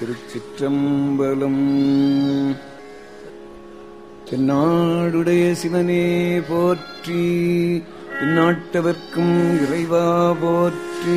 திருச்சிற்றம்பலம் தென்னாடுடைய சிவனே போற்றி இந்நாட்டவர்க்கும் இறைவா போற்றி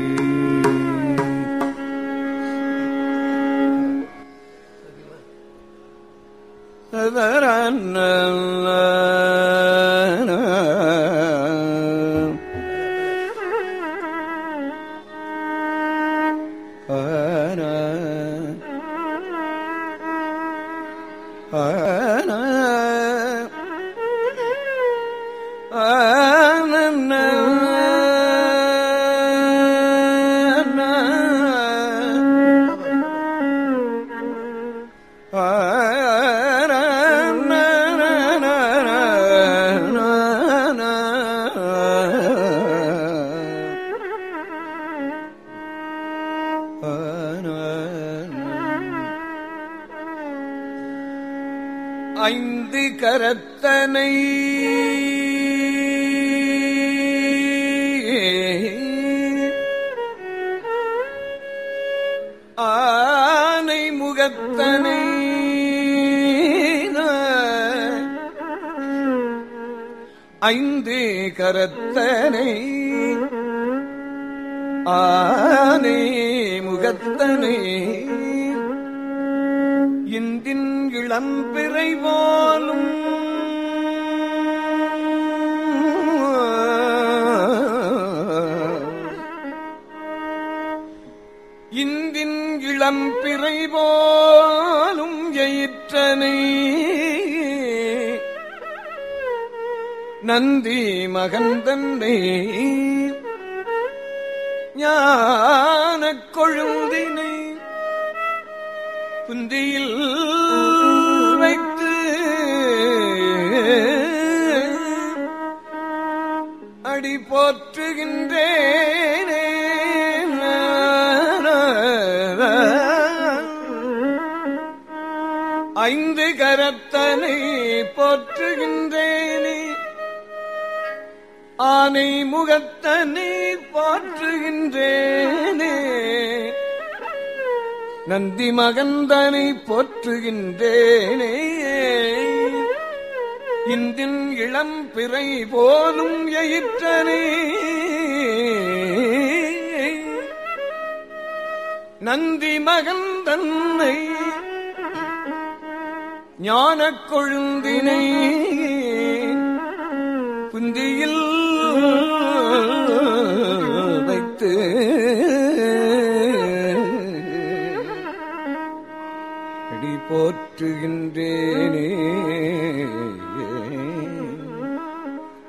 ஐந்து கரத்தனை ஆனை முகத்தனை ஐந்து கரத்தனை ஆனை முகத்தனை இந்தின் இளம்பிறை போலும் இந்தின் இளம்பிறை போலும் எயிற்றனை நந்தி மகந்தன்னை ஞானக் கொழுந்தினை புந்தியில் வைத்து அடி போற்றுகின்றேனே ஐந்து கரத்தனை போற்றுகின்றேனே ஆனை முகத்தனை போற்றுகின்றேனே நந்தி மகந்தனை போற்றுகின்றேனே இந்தின் இளம் பிறை போலும் எயிற்றனே நந்தி மகந்தன்னை ஞானக் கொழுந்தினை புந்தியில் வைத்து அடி போற்றுகின்றேனே